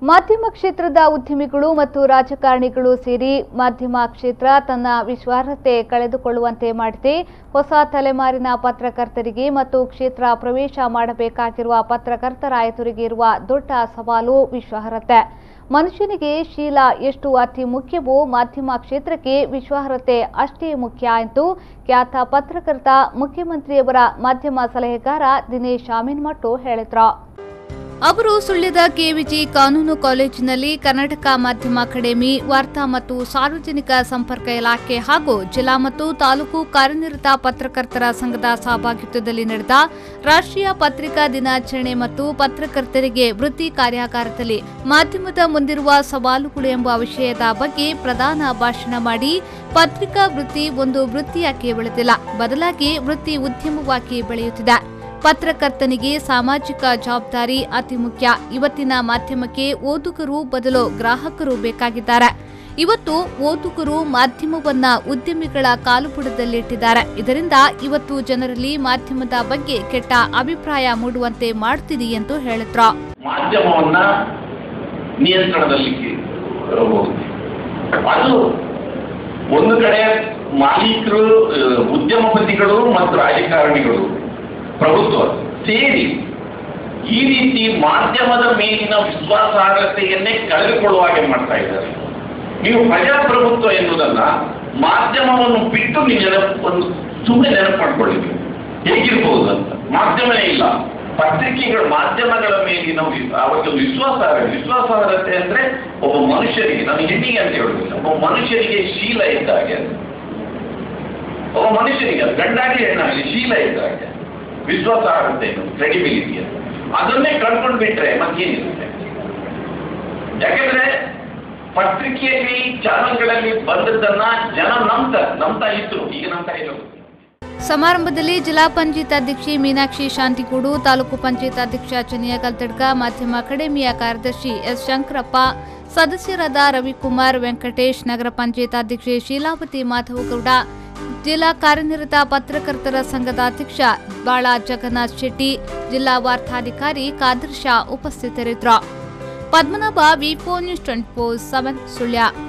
ಮಾಧ್ಯಮ ಕ್ಷೇತ್ರದ ಉದ್ಯಮಿಗಳು ಮತ್ತು ರಾಜಕಾರಣಿಗಳು ಸೇರಿ ಮಾಧ್ಯಮ ಕ್ಷೇತ್ರ ತನ್ನ ವಿಶ್ವಾರ್ಹತೆ ಕಳೆದುಕೊಳ್ಳುವಂತೆ ಮಾಡಿದೆ ಹೊಸ ತಲೆಮಾರಿನ ಪತ್ರಕರ್ತರಿಗೆ ಮತ್ತು ಕ್ಷೇತ್ರ ಪ್ರವೇಶ ಮಾಡಬೇಕಾಗಿರುವ ಪತ್ರಕರ್ತರ ಎದುರಿಗೆ ಇರುವ ದೊಡ್ಡ ಸವಾಲು ವಿಶ್ವಾರ್ಹತೆ ಮನುಷ್ಯನಿಗೆ ಶೀಲ ಎಷ್ಟು ಅತಿ ಮುಖ್ಯವೋ ಮಾಧ್ಯಮ ಕ್ಷೇತ್ರಕ್ಕೆ ವಿಶ್ವಾರ್ಹತೆ ಅಷ್ಟೇ ಮುಖ್ಯ ಎಂದು ಖ್ಯಾತ ಪತ್ರಕರ್ತ ಮುಖ್ಯಮಂತ್ರಿಯವರ ಮಾಧ್ಯಮ ಸಲಹೆಗಾರ ದಿನೇಶ್ ಆಮೀನ್ಮಟ್ಟು ಹೇಳಿದ್ರು ಅವರು ಸುಳ್ಯದ ಕೆವಿಜಿ ಕಾನೂನು ಕಾಲೇಜಿನಲ್ಲಿ ಕರ್ನಾಟಕ ಮಾಧ್ಯಮ ಅಕಾಡೆಮಿ ವಾರ್ತಾ ಮತ್ತು ಸಾರ್ವಜನಿಕ ಸಂಪರ್ಕ ಇಲಾಖೆ ಹಾಗೂ ಜಿಲ್ಲಾ ಮತ್ತು ತಾಲೂಕು ಕಾರ್ಯನಿರತ ಪತ್ರಕರ್ತರ ಸಂಘದ ಸಹಭಾಗಿತ್ವದಲ್ಲಿ ನಡೆದ ರಾಷ್ಟ್ರೀಯ ಪತ್ರಿಕಾ ದಿನಾಚರಣೆ ಮತ್ತು ಪತ್ರಕರ್ತರಿಗೆ ವೃತ್ತಿ ಕಾರ್ಯಾಗಾರದಲ್ಲಿ ಮಾಧ್ಯಮದ ಮುಂದಿರುವ ಸವಾಲುಗಳು ಎಂಬ ವಿಷಯದ ಬಗ್ಗೆ ಪ್ರಧಾನ ಭಾಷಣ ಮಾಡಿ ಪತ್ರಿಕಾ ವೃತ್ತಿ ಒಂದು ವೃತ್ತಿಯಾಗಿ ಬೆಳೆದಿಲ್ಲ ಬದಲಾಗಿ ವೃತ್ತಿ ಉದ್ಯಮವಾಗಿ ಬೆಳೆಯುತ್ತಿದೆ ಪತ್ರಕರ್ತನಿಗೆ ಸಾಮಾಜಿಕ ಜವಾಬ್ದಾರಿ ಅತಿ ಮುಖ್ಯ ಇವತ್ತಿನ ಮಾಧ್ಯಮಕ್ಕೆ ಓದುಗರು ಬದಲು ಗ್ರಾಹಕರು ಬೇಕಾಗಿದ್ದಾರೆ ಇವತ್ತು ಓದುಗರು ಮಾಧ್ಯಮವನ್ನ ಉದ್ಯಮಿಗಳ ಕಾಲುಬುಡದಲ್ಲಿಟ್ಟಿದ್ದಾರೆ ಇದರಿಂದ ಇವತ್ತು ಜನರಲ್ಲಿ ಮಾಧ್ಯಮದ ಬಗ್ಗೆ ಕೆಟ್ಟ ಅಭಿಪ್ರಾಯ ಮೂಡುವಂತೆ ಮಾಡ್ತಿದೆ ಎಂದು ಹೇಳಿದ್ರು ಮಾಧ್ಯಮವನ್ನ ನಿಯಂತ್ರಣದಲ್ಲಿ ಹೋಗುತ್ತೆ ಅದು ಒಂದು ಕಡೆ ಮಾಲೀಕರು ಅಹ್, ಉದ್ಯಮಪತಿಗಳು ಮತ್ತು ರಾಜಕಾರಣಿಗಳು ಪ್ರಭುತ್ವ ಸೇರಿ ಈ ರೀತಿ ಮಾಧ್ಯಮದ ಮೇಲಿನ ವಿಶ್ವಾಸಾರ್ಹತೆಯನ್ನೇ ಕಳೆದುಕೊಳ್ಳುವ ಹಾಗೆ ಮಾಡ್ತಾ ಇದ್ದಾರೆ ನೀವು ಪ್ರಜಾಪ್ರಭುತ್ವ ಎನ್ನುವುದನ್ನ ಮಾಧ್ಯಮವನ್ನು ಬಿಟ್ಟು ನೀವು ನೆನಪು ಒಂದು ಸುಮ್ಮನೆ ನೆನಪು ಮಾಡ್ಕೊಳ್ಳಿ ನೀವು ಹೇಗಿರ್ಬೋದು ಅಂತ ಮಾಧ್ಯಮನೇ ಇಲ್ಲ ಪತ್ರಿಕೆಗಳ ಮಾಧ್ಯಮಗಳ ಮೇಲಿನ ವಿ- ಅವತ್ತು ವಿಶ್ವಾಸಾರ್ಹ ವಿಶ್ವಾಸಾರ್ಹತೆ ಅಂದ್ರೆ ಒಬ್ಬ ಮನುಷ್ಯರಿಗೆ ನಾನು ಹೆಣ್ಣಿಗೆ ಅಂತ ಹೇಳುದಿಲ್ಲ ಒಬ್ಬ ಮನುಷ್ಯರಿಗೆ ಶೀಲ ಇದ್ದಾಗೆ ಅದು. ಒಬ್ಬ ಮನುಷ್ಯನಿಗೆ ಅದು ಗಂಡಾಗಲಿ ಹೆಣ್ಣಾಗಲಿ ಶೀಲ ಇದ್ದಾಗೆ ವಿಶ್ವಾಸಾರ್ಹತೆ ಕ್ರೆಡಿಬಿಲಿಟಿ ಅಂತ ಅದನ್ನೇ ಕಳ್ಕೊಂಡು ಬಿಟ್ರೆ ಮತ್ತೇನಿರುತ್ತೆ ಯಾಕೆಂದ್ರೆ ಪತ್ರಿಕೆಯಲ್ಲಿ ಚಾನಲ್ಗಳಲ್ಲಿ ಬಂದದ್ದನ್ನ ಜನ ನಂಬ್ತಾ ನಂಬ್ತಾ ಇದ್ರು ಈಗ ನಂಬ್ತಾ ಇಲ್ಲ ಸಮಾರಂಭದಲ್ಲಿ ಜಿಲ್ಲಾ ಪಂಚಾಯತ್ ಅಧ್ಯಕ್ಷೆ ಮೀನಾಕ್ಷಿ ಶಾಂತಿಗೂಡು ತಾಲೂಕು ಪಂಚಾಯತ್ ಅಧ್ಯಕ್ಷ ಚನಿಯ ಕಲ್ತಡ್ಕ ಮಾಧ್ಯಮ ಅಕಾಡೆಮಿಯ ಕಾರ್ಯದರ್ಶಿ ಎಸ್ ಶಂಕರಪ್ಪ ಸದಸ್ಯರಾದ ರವಿಕುಮಾರ್ ವೆಂಕಟೇಶ್ ನಗರ ಪಂಚಾಯತ್ ಅಧ್ಯಕ್ಷೆ ಶೀಲಾವತಿ ಮಾಧವಗೌಡ ಜಿಲ್ಲಾ ಕಾರ್ಯನಿರತ ಪತ್ರಕರ್ತರ ಸಂಘದ ಅಧ್ಯಕ್ಷ ಬಾಳ ಜಗನ್ನಾಥ್ ಶೆಟ್ಟಿ ಜಿಲ್ಲಾ ವಾರ್ತಾಧಿಕಾರಿ ಕಾದರ್ ಶಾ ಉಪಸ್ಥಿತರಿದ್ದರು Padmanabha V four news twenty four seven Sullia